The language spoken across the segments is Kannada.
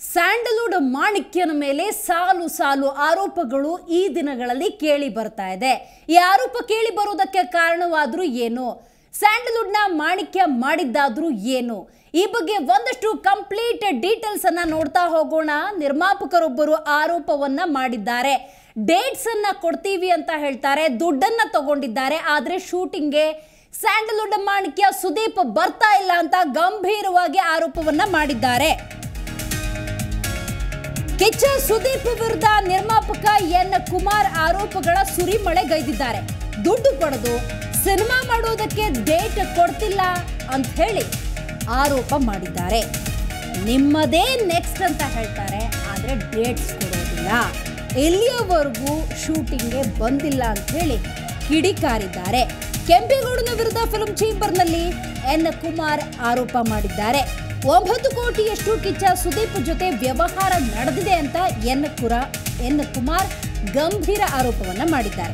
ಸ್ಯಾಂಡಲ್ವುಡ್ ಮಾಣಿಕ್ಯನ ಮೇಲೆ ಸಾಲು ಸಾಲು ಆರೋಪಗಳು ಈ ದಿನಗಳಲ್ಲಿ ಕೇಳಿ ಬರ್ತಾ ಇದೆ ಈ ಆರೋಪ ಕೇಳಿ ಬರೋದಕ್ಕೆ ಕಾರಣವಾದ್ರೂ ಏನು ಸ್ಯಾಂಡಲ್ವುಡ್ನ ಮಾಣಿಕ್ಯ ಮಾಡಿದ್ದಾದ್ರೂ ಏನು ಈ ಬಗ್ಗೆ ಒಂದಷ್ಟು ಕಂಪ್ಲೀಟ್ ಡೀಟೇಲ್ಸ್ ಅನ್ನ ನೋಡ್ತಾ ಹೋಗೋಣ ನಿರ್ಮಾಪಕರೊಬ್ಬರು ಆರೋಪವನ್ನ ಮಾಡಿದ್ದಾರೆ ಡೇಟ್ಸ್ ಅನ್ನ ಕೊಡ್ತೀವಿ ಅಂತ ಹೇಳ್ತಾರೆ ದುಡ್ಡನ್ನ ತಗೊಂಡಿದ್ದಾರೆ ಆದ್ರೆ ಶೂಟಿಂಗ್ಗೆ ಸ್ಯಾಂಡಲ್ವುಡ್ ಮಾಣಿಕ್ಯ ಸುದೀಪ್ ಬರ್ತಾ ಇಲ್ಲ ಅಂತ ಗಂಭೀರವಾಗಿ ಆರೋಪವನ್ನ ಮಾಡಿದ್ದಾರೆ ಕಿಚ್ಚ ಸುದೀಪ್ ವಿರುದ್ಧ ನಿರ್ಮಾಪಕ ಎನ್ ಕುಮಾರ್ ಆರೋಪಗಳ ಸುರಿಮಳೆಗೈದಿದ್ದಾರೆ ದುಡ್ಡು ಪಡೆದು ಸಿನಿಮಾ ಮಾಡೋದಕ್ಕೆ ಡೇಟ್ ಕೊಡ್ತಿಲ್ಲ ಅಂತ ಹೇಳಿ ಆರೋಪ ಮಾಡಿದ್ದಾರೆ ನಿಮ್ಮದೇ ನೆಕ್ಸ್ಟ್ ಅಂತ ಹೇಳ್ತಾರೆ ಆದರೆ ಡೇಟ್ಸ್ ಕೊಡೋದಿಲ್ಲ ಇಲ್ಲಿಯವರೆಗೂ ಶೂಟಿಂಗ್ಗೆ ಬಂದಿಲ್ಲ ಅಂತ ಹೇಳಿ ಕಿಡಿಕಾರಿದ್ದಾರೆ ಕೆಂಪೇಗೌಡನ ವಿರುದ್ಧ ಫಿಲ್ಮ್ ಚೇಂಬರ್ನಲ್ಲಿ ಎನ್ ಕುಮಾರ್ ಆರೋಪ ಮಾಡಿದ್ದಾರೆ ಒಂಬತ್ತು ಕೋಟಿಯಷ್ಟು ಕಿಚ್ಚ ಸುದೀಪ್ ಜೊತೆ ವ್ಯವಹಾರ ನಡೆದಿದೆ ಅಂತ ಎನ್ ಕುರ ಎನ್ ಕುಮಾರ್ ಗಂಭೀರ ಆರೋಪವನ್ನ ಮಾಡಿದ್ದಾರೆ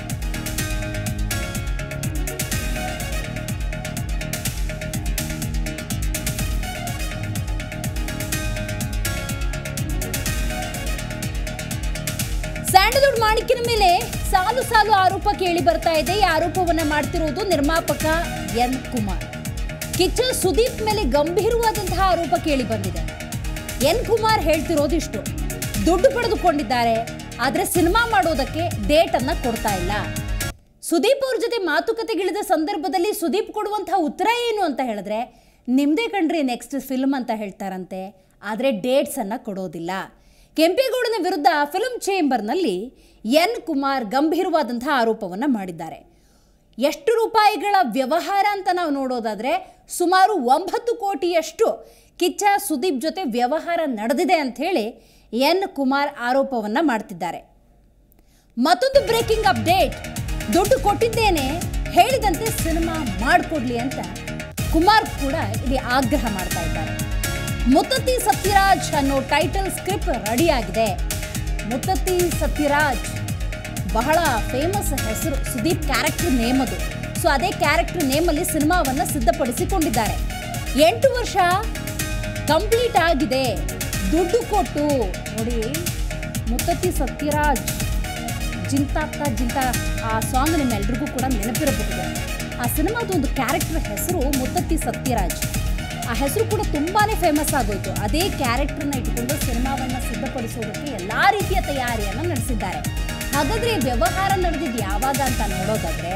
ಸ್ಯಾಂಡಲ್ವುಡ್ ಮಾಣಿಕ್ಯನ ಮೇಲೆ ಸಾಲು ಸಾಲು ಆರೋಪ ಕೇಳಿ ಬರ್ತಾ ಇದೆ ಈ ಆರೋಪವನ್ನ ಮಾಡ್ತಿರೋದು ನಿರ್ಮಾಪಕ ಎನ್ ಕುಮಾರ್ ಕಿಚ್ಚ ಸುದೀಪ್ ಮೇಲೆ ಗಂಭೀರವಾದಂತಹ ಆರೋಪ ಕೇಳಿ ಬಂದಿದೆ ಎನ್ ಕುಮಾರ್ ಹೇಳ್ತಿರೋದಿಷ್ಟು ದುಡ್ಡು ಪಡೆದುಕೊಂಡಿದ್ದಾರೆ ಆದ್ರೆ ಸಿನಿಮಾ ಮಾಡೋದಕ್ಕೆ ಡೇಟ್ ಅನ್ನ ಕೊಡ್ತಾ ಇಲ್ಲ ಸುದೀಪ್ ಅವ್ರ ಜೊತೆ ಮಾತುಕತೆಗಿಳಿದ ಸಂದರ್ಭದಲ್ಲಿ ಸುದೀಪ್ ಕೊಡುವಂತಹ ಉತ್ತರ ಏನು ಅಂತ ಹೇಳಿದ್ರೆ ನಿಮ್ದೇ ಕಣ್ರಿ ನೆಕ್ಸ್ಟ್ ಫಿಲ್ಮ್ ಅಂತ ಹೇಳ್ತಾರಂತೆ ಆದರೆ ಡೇಟ್ಸ್ ಅನ್ನ ಕೊಡೋದಿಲ್ಲ ಕೆಂಪೇಗೌಡನ ವಿರುದ್ಧ ಫಿಲ್ಮ್ ಚೇಂಬರ್ನಲ್ಲಿ ಎನ್ ಕುಮಾರ್ ಗಂಭೀರವಾದಂತಹ ಆರೋಪವನ್ನು ಮಾಡಿದ್ದಾರೆ ಎಷ್ಟು ರೂಪಾಯಿಗಳ ವ್ಯವಹಾರ ಅಂತ ನಾವು ನೋಡೋದಾದ್ರೆ ಸುಮಾರು ಒಂಬತ್ತು ಕೋಟಿಯಷ್ಟು ಕಿಚ್ಚ ಸುದೀಪ್ ಜೊತೆ ವ್ಯವಹಾರ ನಡೆದಿದೆ ಅಂತ ಹೇಳಿ ಎನ್ ಕುಮಾರ್ ಆರೋಪವನ್ನ ಮಾಡ್ತಿದ್ದಾರೆ ಮತ್ತೊಂದು ಬ್ರೇಕಿಂಗ್ ಅಪ್ಡೇಟ್ ದುಡ್ಡು ಕೊಟ್ಟಿದ್ದೇನೆ ಹೇಳಿದಂತೆ ಸಿನಿಮಾ ಮಾಡಿಕೊಡ್ಲಿ ಅಂತ ಕುಮಾರ್ ಕೂಡ ಇಲ್ಲಿ ಆಗ್ರಹ ಮಾಡ್ತಾ ಇದ್ದಾರೆ ಮುತ್ತತ್ತಿ ಸತ್ಯರಾಜ್ ಅನ್ನೋ ಟೈಟಲ್ ಸ್ಕ್ರಿಪ್ಟ್ ರೆಡಿ ಆಗಿದೆ ಮುತ್ತತ್ತಿ ಸತ್ಯರಾಜ್ ಬಹಳ ಫೇಮಸ್ ಹೆಸರು ಸುದೀಪ್ ಕ್ಯಾರೆಕ್ಟರ್ ನೇಮ್ ಅದು ಸೊ ಅದೇ ಕ್ಯಾರೆಕ್ಟರ್ ನೇಮಲ್ಲಿ ಸಿನಿಮಾವನ್ನ ಸಿದ್ಧಪಡಿಸಿಕೊಂಡಿದ್ದಾರೆ ಎಂಟು ವರ್ಷ ಕಂಪ್ಲೀಟ್ ಆಗಿದೆ ದುಡ್ಡು ಕೊಟ್ಟು ನೋಡಿ ಮುತ್ತತ್ತಿ ಸತ್ಯರಾಜ್ ಜಿಂತಾಗ್ತಾ ಜಿಂತ ಆ ಸಾಂಗ್ ನಿಮ್ಮೆಲ್ರಿಗೂ ಕೂಡ ನೆನಪಿರಬಹುದು ಆ ಸಿನಿಮಾದ ಒಂದು ಕ್ಯಾರೆಕ್ಟರ್ ಹೆಸರು ಮುತ್ತತ್ತಿ ಸತ್ಯರಾಜ್ ಆ ಹೆಸರು ಕೂಡ ತುಂಬಾನೇ ಫೇಮಸ್ ಆಗೋಯ್ತು ಅದೇ ಕ್ಯಾರೆಕ್ಟರ್ನ ಇಟ್ಕೊಂಡು ಸಿನಿಮಾವನ್ನ ಸಿದ್ಧಪಡಿಸೋದಕ್ಕೆ ಎಲ್ಲಾ ರೀತಿಯ ತಯಾರಿಯನ್ನ ನಡೆಸಿದ್ದಾರೆ ಹಾಗಾದ್ರೆ ಈ ವ್ಯವಹಾರ ನಡೆದಿದ್ದು ಯಾವಾಗ ಅಂತ ನೋಡೋದಾದ್ರೆ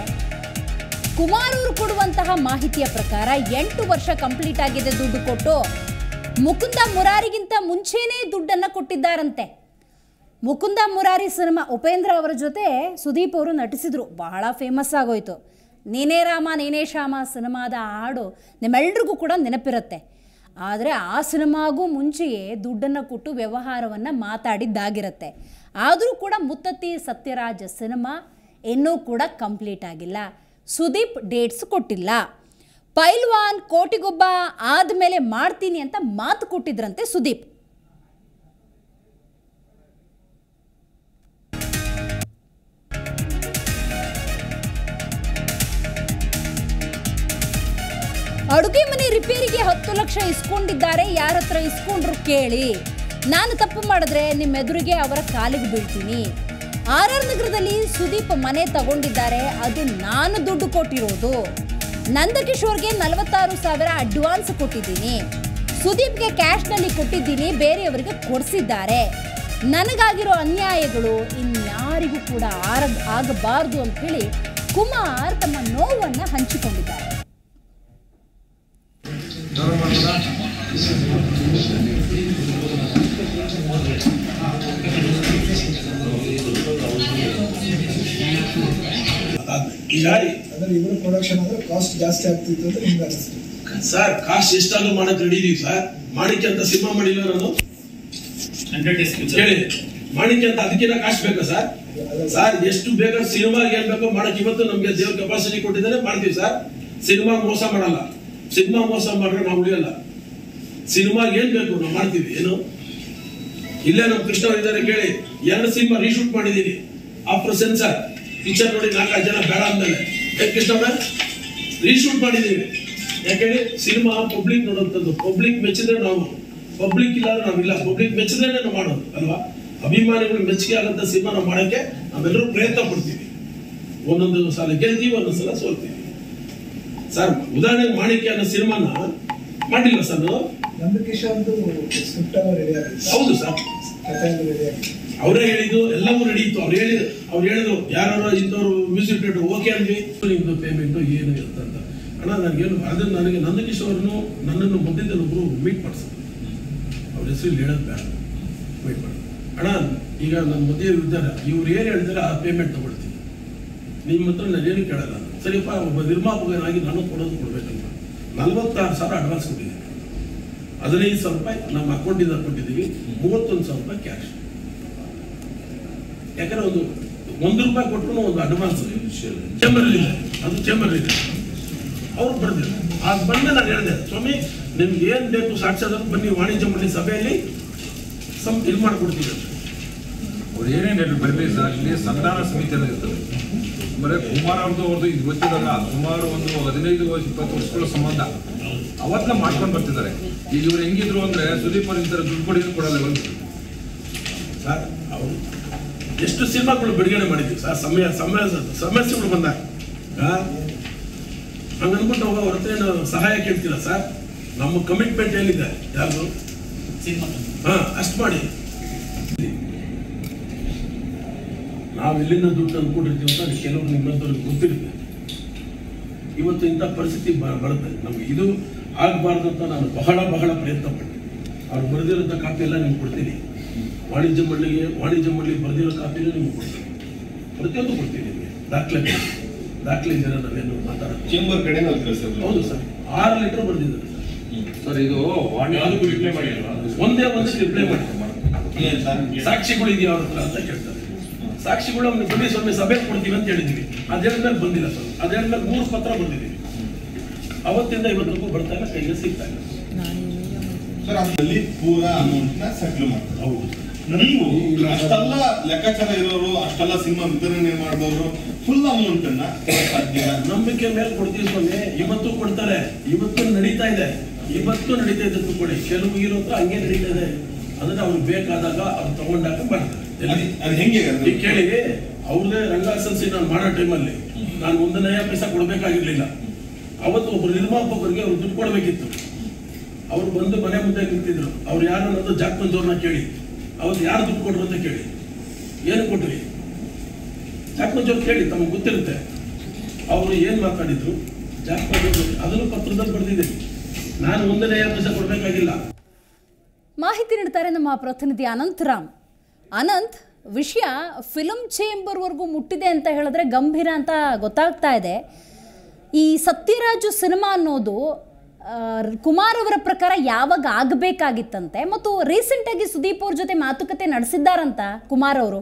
ಕುಮಾರ್ ಅವರು ಕೊಡುವಂತಹ ಮಾಹಿತಿಯ ಪ್ರಕಾರ ಎಂಟು ವರ್ಷ ಕಂಪ್ಲೀಟ್ ಆಗಿದೆ ದುಡ್ಡು ಕೊಟ್ಟು ಮುಕುಂದ ಮುರಾರಿಗಿಂತ ಮುಂಚೆನೇ ದುಡ್ಡನ್ನ ಕೊಟ್ಟಿದ್ದಾರಂತೆ ಮುಕುಂದ ಮುರಾರಿ ಸಿನಿಮಾ ಉಪೇಂದ್ರ ಅವರ ಜೊತೆ ಸುದೀಪ್ ಅವರು ನಟಿಸಿದ್ರು ಬಹಳ ಫೇಮಸ್ ಆಗೋಯ್ತು ನೀನೇ ರಾಮ ನೀನೇ ಶ್ಯಾಮ ಸಿನಿಮಾದ ಹಾಡು ನಿಮ್ಮೆಲ್ರಿಗೂ ಕೂಡ ನೆನಪಿರುತ್ತೆ ಆದರೆ ಆ ಸಿನಿಮಾಗೂ ಮುಂಚೆಯೇ ದುಡ್ಡನ್ನು ಕೊಟ್ಟು ವ್ಯವಹಾರವನ್ನು ಮಾತಾಡಿದ್ದಾಗಿರುತ್ತೆ ಆದರೂ ಕೂಡ ಮುತ್ತತ್ತಿ ಸತ್ಯರಾಜ್ ಸಿನಿಮಾ ಇನ್ನೂ ಕೂಡ ಕಂಪ್ಲೀಟ್ ಆಗಿಲ್ಲ ಸುದೀಪ್ ಡೇಟ್ಸ್ ಕೊಟ್ಟಿಲ್ಲ ಪೈಲ್ವಾನ್ ಕೋಟಿಗೊಬ್ಬ ಆದಮೇಲೆ ಮಾಡ್ತೀನಿ ಅಂತ ಮಾತು ಕೊಟ್ಟಿದ್ರಂತೆ ಸುದೀಪ್ ಅಡುಗೆ ಮನೆ ರಿಪೇರಿಗೆ ಹತ್ತು ಲಕ್ಷ ಇಸ್ಕೊಂಡಿದ್ದಾರೆ ಯಾರ ಹತ್ರ ಇಸ್ಕೊಂಡ್ರು ಕೇಳಿ ನಾನು ತಪ್ಪು ಮಾಡಿದ್ರೆ ನಿಮ್ಮ ಎದುರಿಗೆ ಅವರ ಕಾಲಿಗೆ ಬೀಳ್ತೀನಿ ಆರ್ ಆರ್ ನಗರದಲ್ಲಿ ಸುದೀಪ್ ಮನೆ ತಗೊಂಡಿದ್ದಾರೆ ಅದು ನಾನು ದುಡ್ಡು ಕೊಟ್ಟಿರೋದು ನಂದಕಿಶೋರ್ಗೆ ನಲವತ್ತಾರು ಸಾವಿರ ಅಡ್ವಾನ್ಸ್ ಕೊಟ್ಟಿದ್ದೀನಿ ಸುದೀಪ್ಗೆ ಕ್ಯಾಶ್ನಲ್ಲಿ ಕೊಟ್ಟಿದ್ದೀನಿ ಬೇರೆಯವರಿಗೆ ಕೊಡಿಸಿದ್ದಾರೆ ನನಗಾಗಿರೋ ಅನ್ಯಾಯಗಳು ಇನ್ಯಾರಿಗೂ ಕೂಡ ಆರ ಆಗಬಾರ್ದು ಅಂತ ಹೇಳಿ ಕುಮಾರ್ ತಮ್ಮ ನೋವನ್ನ ಹಂಚಿಕೊಂಡಿದ್ದಾರೆ ಈಗ ಅಂದ್ರೆ ಇವರು ಪ್ರೊಡಕ್ಷನ್ ಅಂದ್ರೆ ಕಾಸ್ಟ್ ಜಾಸ್ತಿ ಆಗ್ತಿತ್ತು ಅಂತ ನಿಮ್ಗೆ ಅನಿಸ್ತು ಸರ್ ಕಾಸ್ಟ್ ಎಷ್ಟಾದ್ರೂ ಮಾಡಕ್ ರೆಡಿ ಇದೀವಿ ಸರ್ ಮಾಣಿಕ್ಯ ಅಂತ ಸಿನಿಮಾ ಮಾಡಿಲ್ಲ ನಾನು ಕೇಳಿ ಮಾಣಿಕ್ಯ ಅಂತ ಅದಕ್ಕಿಂತ ಕಾಸ್ಟ್ ಬೇಕಾ ಸರ್ ಸರ್ ಎಷ್ಟು ಬೇಕಾದ್ರೆ ಸಿನಿಮಾಗೆ ಏನ್ ಬೇಕೋ ಮಾಡಕ್ ಇವತ್ತು ನಮ್ಗೆ ದೇವ್ರ ಕೆಪಾಸಿಟಿ ಕೊಟ್ಟಿದ್ದಾರೆ ಮಾಡ್ತೀವಿ ಸರ್ ಸಿನಿಮಾ ಮೋಸ ಮಾಡಲ್ಲ ಸಿನಿಮಾ ಮೋಸ ಮಾಡ್ರೆ ನಾವು ಉಳಿಯಲ್ಲ ಸಿನಿಮಾಗೆ ಏನ್ ಬೇಕು ನಾವು ಮಾಡ್ತೀವಿ ಏನು ಇಲ್ಲೇ ನಮ್ಮ ಕೃಷ್ಣ ಅವ್ರು ಇದ್ದಾರೆ ಕೇಳಿ ಎರಡು ಸಿನಿಮಾ ರೀಶೂಟ್ ಮಾಡಿದೀನಿ ಆಫ್ಟರ್ ಸೆನ್ಸರ್ ಪಿಕ್ಚರ್ ನೋಡಿ ನಾಲ್ಕೈದು ಜನ ಬೇಡ ಅಂದಮೇಲೆ ಏ ಕೃಷ್ಣಮ್ಮ ರೀಶೂಟ್ ಮಾಡಿದೀವಿ ಯಾಕೇಳಿ ಸಿನಿಮಾ ಪಬ್ಲಿಕ್ ನೋಡುವಂಥದ್ದು ಪಬ್ಲಿಕ್ ಮೆಚ್ಚಿದ್ರೆ ನಾವು ಪಬ್ಲಿಕ್ ಇಲ್ಲ ಅಂದ್ರೆ ನಾವಿಲ್ಲ ಪಬ್ಲಿಕ್ ಮೆಚ್ಚದೇನೆ ನಾವು ಮಾಡೋದು ಅಲ್ವಾ ಅಭಿಮಾನಿಗಳು ಮೆಚ್ಚುಗೆ ಆಗಂತ ಸಿನಿಮಾ ನಾವು ಮಾಡಕ್ಕೆ ನಾವೆಲ್ಲರೂ ಪ್ರಯತ್ನ ಪಡ್ತೀವಿ ಒಂದೊಂದು ಸಲ ಗೆಲ್ತೀವಿ ಒಂದೊಂದು ಸಲ ಸೋಲ್ತೀವಿ ಸರ್ ಉದಾಹರಣೆಗೆ ಮಾಣಿಕ್ಯ ಅನ್ನೋ ಸಿನಿಮಾನ ಮಾಡಿಲ್ಲ ಸರ್ ನಾವು ನಂದಕಿಶೋರ್ದು ಸ್ಕ್ರಿಪ್ಟ್ ಎಲ್ಲ ರೆಡಿ ಆಗಿದೆ ಹೌದು ಸರ್ ಕಥೆ ಎಲ್ಲ ರೆಡಿ ಆಗಿದೆ ಅವರೇ ಹೇಳಿದ್ದು ಎಲ್ಲವೂ ನಡೀತು ಅವ್ರು ಹೇಳಿದ ಅವ್ರು ಹೇಳಿದ್ರು ಯಾರು ಇಂಥವ್ರು ಮ್ಯೂಸಿಕ್ ಡೈರೆಕ್ಟರ್ ಓಕೆ ಅಂದ್ವಿ ನಿಮ್ದು ಪೇಮೆಂಟ್ ಏನು ಅಂತ ಅಂತ ಅಣ್ಣ ನನಗೇನು ಅದನ್ನ ನನಗೆ ನಂದಕಿಶೋರ್ನು ನನ್ನನ್ನು ಮಧ್ಯದಲ್ಲಿ ಒಬ್ರು ಮೀಟ್ ಮಾಡಿಸಿದ್ರು ಅವ್ರ ಹೆಸರು ಇಲ್ಲಿ ಹೇಳೋದು ಬೇಡ ಮೀಟ್ ಮಾಡಿ ಅಣ್ಣ ಈಗ ನನ್ನ ಮಧ್ಯೆ ಇದ್ದಾರೆ ಇವ್ರು ಏನು ಹೇಳ್ತಾರೆ ಆ ಪೇಮೆಂಟ್ ತಗೊಳ್ತೀನಿ ನಿಮ್ಮ ಹತ್ರ ನಾನೇನು ಕೇಳಲ್ಲ ಸರಿಯಪ್ಪ ಒಬ್ಬ ನಿರ್ಮಾಪಕನಾಗಿ ನಾನು ಕೊಡೋದು ಕೊಡ್ಬೇಕಂತ ನಲ್ವತ್ತಾರು ಸಾವಿರ ಅಡ್ವಾನ್ಸ್ ಕೊಟ್ಟಿದ್ದೀನಿ ಹದಿನೈದು ಸಾವಿರ ರೂಪಾಯಿ ನಮ್ಮ ಅಕೌಂಟಿಂದ ಕೊಟ್ಟಿದ್ದೀವಿ ಮೂವತ್ತೊಂದು ಸಾವಿರ ರೂಪಾಯಿ ಕ್ಯಾಶ್ ಯಾಕಂದ್ರೆ ಒಂದು ಒಂದು ರೂಪಾಯಿ ಕೊಟ್ಟರು ಒಂದು ಅಡ್ವಾನ್ಸ್ ಚೇಂಬರ್ ಇದೆ ಅದು ಚೇಂಬರ್ ಇದೆ ಅವ್ರು ಬರ್ದಿಲ್ಲ ಆಗ ಬಂದ ನಾನು ಹೇಳಿದೆ ಸ್ವಾಮಿ ನಿಮ್ಗೆ ಏನ್ ಬೇಕು ಸಾಕ್ಷಾತ್ ಬನ್ನಿ ವಾಣಿಜ್ಯ ಮಂಡಳಿ ಸಭೆಯಲ್ಲಿ ಸಮ್ ಇದು ಮಾಡ್ಕೊಡ್ತೀವಿ ಅಂತ ಅವ್ರು ಏನೇನು ಹೇಳಿ ಬರಲಿ ಸರ್ ಇಲ್ಲಿ ಸಂಧಾನ ಸಮಿತಿ ಅಂತ ಇರ್ತದೆ ಬರೀ ಕುಮಾರ್ ಅವ್ರದ್ದು ಅವ್ರದ್ದು ಇದು ಗೊತ್ತಿರಲ್ಲ ಸುಮಾರು ಒಂದು ಹದಿನೈದು ವರ್ಷ ಇಪ್ಪತ್ತು ವರ್ಷಗಳ ಸಂಬಂಧ ಅವತ್ತೇ ಮಾಡ್ಕೊಂಡು ಬರ್ತಿದ್ದಾರೆ ಈಗ ಇವ್ರು ಹೆಂಗಿದ್ರು ಅಂದ್ರೆ ಸುದೀಪ್ ಅವ್ರು ಇಂಥರ ದುಡ್ಡು ಕೊಡಿ ಕೊಡಲ್ಲ ಒಂದು ಸರ್ ಅವರು ಎಷ್ಟು ಸಿನಿಮಾಗಳು ಬಿಡುಗಡೆ ಮಾಡಿದ್ವಿ ಸರ್ ಸಮಯ ಸಮಯ ಸಮಸ್ಯೆಗಳು ಬಂದಾಗ ಹಂಗನ್ಬಿಟ್ಟು ನಾವು ಅವ್ರ ಹತ್ರ ಏನು ಸಹಾಯ ಕೇಳ್ತಿಲ್ಲ ಸರ್ ನಮ್ಮ ಕಮಿಟ್ಮೆಂಟ್ ಏನಿದೆ ಯಾರು ಹಾ ಅಷ್ಟು ಮಾಡಿ ನಾವು ಎಲ್ಲಿಂದ ದುಡ್ಡು ಅಂದ್ಕೊಂಡಿರ್ತೀವಿ ಅಂತ ಅದು ಕೆಲವರು ನಿಮ್ಮಂಥವ್ರಿಗೆ ಗೊತ್ತಿರುತ್ತೆ ಇವತ್ತು ಇಂಥ ಪರಿಸ್ಥಿತಿ ಬ- ಬರುತ್ತೆ ನಮ್ಗೆ ಇದು ಆಗಬಾರ್ದು ಅಂತ ನಾನು ಬಹಳ ಬಹಳ ಪ್ರಯತ್ನ ಪಟ್ಟೆ ಅವ್ರು ಬರೆದಿರೋಂಥ ಕಾಪಿ ಎಲ್ಲ ನಿಮ್ಗೆ ಕೊಡ್ತೀನಿ ವಾಣಿಜ್ಯ ಮಂಡಳಿಗೆ ವಾಣಿಜ್ಯ ಮಂಡಳಿ ಬರೆದಿರೋ ಕಾಪಿನೂ ನಿಮ್ಗೆ ಕೊಡ್ತೀನಿ ಪ್ರತಿಯೊಂದು ಕೊಡ್ತೀನಿ ನಿಮಗೆ ದಾಖಲೆ ದಾಖಲೆ ಇದೆಯಲ್ಲ ನಾವೇನು ಮಾತಾಡೋದು ಚೇಂಬರ್ ಕಡೆ ನಾವು ಕಳಿಸಿದ್ರು ಹೌದು ಸರ್ ಆರು ಲೀಟರ್ ಬರೆದಿದ್ದಾರೆ ಸರ್ ಸರ್ ಇದು ಯಾವ್ದಕ್ಕೂ ರಿಪ್ಲೈ ಮಾಡಿಲ್ವಾ ಒಂದೇ ಒಂದು ರಿಪ್ಲೈ ಮಾಡಿ ಏನ್ ಸರ್ ಸಾಕ್ಷಿಗಳು ಇದೆಯಾ ಅವ್ರ ಹತ್ರ ಅಂತ ಕೇಳ್ತಾರೆ ಸಾಕ್ಷಿಗಳು ಅವ್ನಿಗೆ ಬನ್ನಿ ಸ್ವಾಮಿ ಸಭೆ ಕೊಡ್ತೀವಿ ಅಂತ ಹೇಳಿದ್ವಿ ಅದ್ ಹೇಳಿದ್ಮೇಲೆ ಬಂದಿಲ್ಲ ಸರ್ ಅದ್ ಹೇಳಿದ್ಮೇಲೆ ಮೂರು ಪತ್ರ ಬಂದಿದ್ದೀವಿ ಅವತ್ತಿಂದ ಇವತ್ತಿಗೂ ಬರ್ತಾ ಇಲ್ಲ ಕೈಗೆ ಸಿಗ್ತಾ ಇಲ್ಲ ಸರ್ ಅದರಲ್ಲಿ ಪೂರಾ ಅಮೌಂಟ್ ನ ಸೆಟ್ಲ್ ಮಾಡ್ತಾರೆ ಹೌದು ನೀವು ಅಷ್ಟೆಲ್ಲ ಲೆಕ್ಕಾಚಾರ ಇರೋರು ಅಷ್ಟೆಲ್ಲ ಸಿನಿಮಾ ವಿತರಣೆ ಮಾಡಿದವರು ಫುಲ್ ಅಮೌಂಟ್ ಅನ್ನ ಕೊಡಕ್ ಸಾಧ್ಯ ನಂಬಿಕೆ ಮೇಲೆ ಕೊಡ್ತೀವಿ ಸ್ವಾಮಿ ಇವತ್ತು ಕೊಡ್ತಾರೆ ಇವತ್ತು ನಡೀತಾ ಇದೆ ಇವತ್ತು ನಡೀತಾ ಇದೆ ಕೊಡಿ ಕೆಲವು ಇರೋ ಹತ್ರ ಹಂಗೆ ನಡೀತಾ ಇದೆ ಅದನ್ನ ಅವ್ರಿಗೆ ಬೇಕಾದಾಗ ಅವ್ರು ತಗೊಂಡಾಗ ಮಾಡ್ತಾರೆ ಎಲ್ಲಿ? ಅದ್- ಅದ್ ಹೆಂಗೆ ಅದು? ಈಗ ಕೇಳಿ ಅವ್ರದೇ ರಂಗಾಸನ್ಸಿ ನಾನು ಮಾಡೋ ಟೈಮಲ್ಲಿ ನಾನು ಒಂದು ನಯ ಪೈಸಾ ಕೊಡಬೇಕಾಗಿರ್ಲಿಲ್ಲ ಅವತ್ತು ಒಬ್ಬರು ನಿರ್ಮಾಪಕರಿಗೆ ಅವ್ರು ದುಡ್ಡು ಕೊಡಬೇಕಿತ್ತು ಅವ್ರು ಬಂದು ಮನೆ ಮುಂದೆ ನಿಂತಿದ್ರು ಅವ್ರು ಯಾರು ಅನ್ನೋದು ಜಾಕ್ ಮಂಜೂರ್ನ ಕೇಳಿ ಅವತ್ತು ಯಾರು ದುಡ್ಡು ಕೊಟ್ರು ಅಂತ ಕೇಳಿ ಏನು ಕೊಟ್ರಿ ಜಾಕ್ ಮಂಜೂರ್ ಕೇಳಿ ತಮಗೆ ಗೊತ್ತಿರುತ್ತೆ ಅವರು ಏನು ಮಾತಾಡಿದ್ರು ಜಾಕ್ ಮಂಜೂರ್ ಅದನ್ನು ಪತ್ರದಲ್ಲಿ ಬರೆದಿದೆ ನಾನು ಒಂದು ನಯ ಪೈಸಾ ಕೊಡಬೇಕಾಗಿಲ್ಲ ಮಾಹಿತಿ ನೀಡ್ತಾರೆ ನಮ್ಮ ಪ್ರತಿನಿಧಿ ಅನಂತ್ ರಾಮ್ ಅನಂತ್ ವಿಷಯ ಫಿಲಮ್ ಚೇಂಬರ್ವರೆಗೂ ಮುಟ್ಟಿದೆ ಅಂತ ಹೇಳಿದ್ರೆ ಗಂಭೀರ ಅಂತ ಗೊತ್ತಾಗ್ತಾ ಇದೆ ಈ ಸತ್ಯರಾಜು ಸಿನಿಮಾ ಅನ್ನೋದು ಆ, ಕುಮಾರ್ ಅವರ ಪ್ರಕಾರ ಯಾವಾಗ ಆಗಬೇಕಾಗಿತ್ತಂತೆ ಮತ್ತು ರೀಸೆಂಟಾಗಿ ಸುದೀಪ್ ಅವ್ರ ಜೊತೆ ಮಾತುಕತೆ ನಡೆಸಿದ್ದಾರಂತ ಕುಮಾರ್ ಅವರು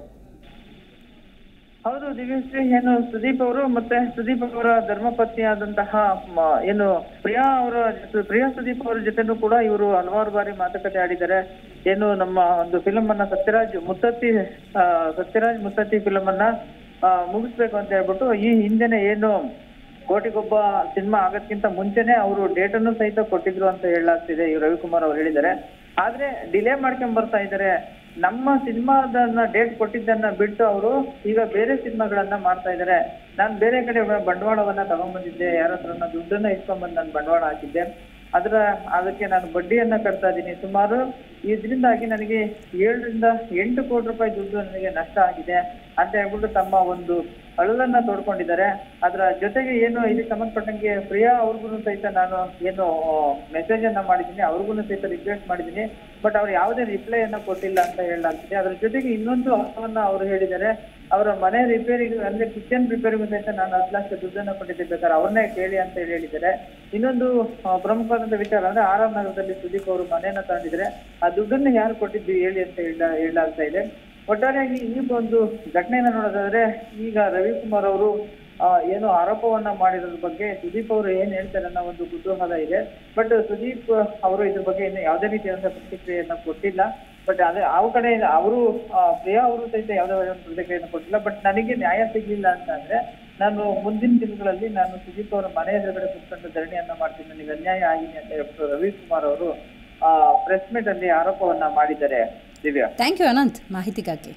ಹೌದು ದಿವ್ಯಶ್ರೀ ಏನು ಸುದೀಪ್ ಅವರು ಮತ್ತೆ ಸುದೀಪ್ ಅವರ ಧರ್ಮಪತ್ನಿ ಆದಂತಹ ಮ- ಏನು ಪ್ರಿಯಾ ಅವರ ಜೊತೆ- ಪ್ರಿಯಾ ಸುದೀಪ್ ಅವರ ಜೊತೆನೂ ಕೂಡ ಇವರು ಹಲವಾರು ಬಾರಿ ಮಾತುಕತೆ ಆಡಿದ್ದಾರೆ ಏನು ನಮ್ಮ ಒಂದು ಫಿಲಂ ಅನ್ನ ಸತ್ಯರಾಜ್ ಮುತ್ತತ್ತಿ ಆ, ಸತ್ಯರಾಜ್ ಮುತ್ತತ್ತಿ ಫಿಲಂ ಅನ್ನ ಆ, ಮುಗಿಸ್ಬೇಕು ಅಂತ ಹೇಳ್ಬಿಟ್ಟು ಈ ಹಿಂದೆನೆ ಏನು ಕೋಟಿಗೊಬ್ಬ ಸಿನಿಮಾ ಆಗೋದ್ಕಿಂತ ಮುಂಚೆನೆ ಅವರು ಡೇಟ್ ಅನ್ನು ಸಹಿತ ಕೊಟ್ಟಿದ್ರು ಅಂತ ಹೇಳಲಾಗ್ತಿದೆ ಈ ರವಿಕುಮಾರ್ ಅವರು ಹೇಳಿದ್ದಾರೆ ಆದ್ರೆ ಡಿಲೇ ಮಾಡ್ಕೊಂಡ್ ಬರ್ತಾ ಇದ್ದಾರೆ ನಮ್ಮ ಸಿನಿಮಾದನ್ನ ಡೇಟ್ ಕೊಟ್ಟಿದ್ದನ್ನ ಬಿಟ್ಟು ಅವರು ಈಗ ಬೇರೆ ಸಿನಿಮಾಗಳನ್ನ ಮಾಡ್ತಾ ಇದ್ದಾರೆ ನಾನು ಬೇರೆ ಕಡೆ ಬಂಡವಾಳವನ್ನ ತಗೊಂಡ್ಬಂದಿದ್ದೆ ಯಾರ ಹತ್ರನ ದುಡ್ಡನ್ನ ಇಸ್ಕೊಂಡ್ಬಂದು ನಾನು ಬಂಡವಾಳ ಹಾಕಿದ್ದೆ ಅದರ ಅದಕ್ಕೆ ನಾನು ಬಡ್ಡಿಯನ್ನ ಕಟ್ತಾ ಇದ್ದೀನಿ ಸುಮಾರು ಇದರಿಂದಾಗಿ ನನಗೆ ಏಳರಿಂದ ಎಂಟು ಕೋಟಿ ರೂಪಾಯಿ ದುಡ್ಡು ನನಗೆ ನಷ್ಟ ಆಗಿದೆ ಅಂತ ಹೇಳ್ಬಿಟ್ಟು ತಮ್ಮ ಒಂದು ಅಳಲನ್ನ ತೋಡ್ಕೊಂಡಿದ್ದಾರೆ ಅದರ ಜೊತೆಗೆ ಏನು ಇದಕ್ಕೆ ಸಂಬಂಧಪಟ್ಟಂಗೆ ಪ್ರಿಯಾ ಅವ್ರಿಗೂ ಸಹಿತ ನಾನು ಏನು ಮೆಸೇಜ್ ಅನ್ನ ಮಾಡಿದ್ದೀನಿ ಅವ್ರಿಗೂ ಸಹಿತ ರಿಕ್ವೆಸ್ಟ್ ಮಾಡಿದ್ದೀನಿ ಬಟ್ ಅವ್ರು ಯಾವುದೇ ರಿಪ್ಲೈ ಅನ್ನ ಕೊಟ್ಟಿಲ್ಲ ಅಂತ ಹೇಳಲಾಗ್ತಿದೆ ಅದ್ರ ಜೊತೆಗೆ ಇನ್ನೊಂದು ಹಣವನ್ನ ಅವರು ಹೇಳಿದ್ದಾರೆ ಅವರ ಮನೆ ರಿಪೇರಿಗೆ ಅಂದ್ರೆ ಕಿಚನ್ ರಿಪೇರಿಗೂ ಸಹಿತ ನಾನು ಹತ್ತು ಲಕ್ಷ ದುಡ್ಡನ್ನ ಕೊಟ್ಟಿದ್ದೆ ಬೇಕಾದ್ರೆ ಅವ್ರನ್ನೇ ಕೇಳಿ ಅಂತ ಹೇಳಿ ಹೇಳಿದ್ದಾರೆ ಇನ್ನೊಂದು ಆ, ಪ್ರಮುಖವಾದಂತ ವಿಚಾರ ಅಂದ್ರೆ ಆರ್ ಆರ್ ನಗರದಲ್ಲಿ ಸುದೀಪ್ ಅವರು ಮನೆಯನ್ನ ತಗೊಂಡಿದ್ರೆ ಆ ದುಡ್ಡನ್ನು ಯಾರು ಕೊಟ್ಟಿದ್ದು ಹೇಳಿ ಅಂತ ಹೇಳ ಹೇಳಲಾಗ್ತಾ ಇದೆ ಒಟ್ಟಾರೆಯಾಗಿ ಈ ಒಂದು ಘಟನೆಯನ್ನ ನೋಡೋದಾದ್ರೆ ಈಗ ರವಿಕುಮಾರ್ ಅವರು ಆ, ಏನು ಆರೋಪವನ್ನ ಮಾಡಿರೋದ್ರ ಬಗ್ಗೆ ಸುದೀಪ್ ಅವರು ಏನ್ ಹೇಳ್ತಾರೆ ಅನ್ನೋ ಒಂದು ಕುತೂಹಲ ಇದೆ ಬಟ್ ಸುದೀಪ್ ಅವರು ಇದ್ರ ಬಗ್ಗೆ ಇನ್ನು ಯಾವುದೇ ರೀತಿಯಾದಂತಹ ಪ್ರತಿಕ್ರಿಯೆಯನ್ನ ಕೊಟ್ಟಿಲ್ಲ ಬಟ್ ಅದೇ ಅವ್ರ ಕಡೆ ಅವರು ಪ್ರಿಯಾ ಅವರು ಸಹಿತ ಯಾವುದೇ ಒಂದು ಪ್ರತಿಕ್ರಿಯೆಯನ್ನು ಕೊಟ್ಟಿಲ್ಲ ಬಟ್ ನನಗೆ ನ್ಯಾಯ ಸಿಗ್ಲಿಲ್ಲ ಅಂತ ಅಂದ್ರೆ ನಾನು ಮುಂದಿನ ದಿನಗಳಲ್ಲಿ ನಾನು ಸುದೀಪ್ ಅವರ ಮನೆ ಎದುರುಗಡೆ ಕುತ್ಕೊಂಡು ಧರಣಿಯನ್ನ ಮಾಡ್ತೀನಿ ನನಗೆ ಅನ್ಯಾಯ ಆಗಿದೆ ಅಂತ ಹೇಳ್ಬಿಟ್ಟು ರವಿಕುಮಾರ್ ಅವರು ಪ್ರೆಸ್ ಮೀಟ್ ಅಲ್ಲಿ ಆರೋಪವನ್ನ ಮಾಡಿದ್ದಾರೆ ದಿವ್ಯಾ ಥ್ಯಾಂಕ್ ಯು ಅನಂತ್ ಮಾಹಿತಿಗಾಗಿ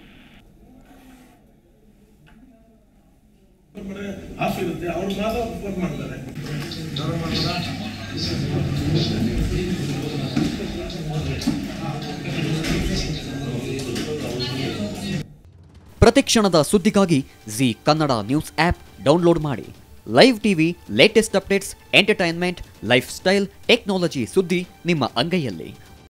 ಆಫ್ ಇರುತ್ತೆ ಅವ್ರು ಮಾತ್ರ ವರ್ಕ್ ಮಾಡ್ತಾರೆ ಪ್ರತಿಕ್ಷಣದ ಸುದ್ದಿಗಾಗಿ Zee Kannada news app download ಮಾಡಿ live TV latest updates entertainment lifestyle technology ಸುದ್ದಿ ನಿಮ್ಮ ಅಂಗೈಯಲ್ಲಿ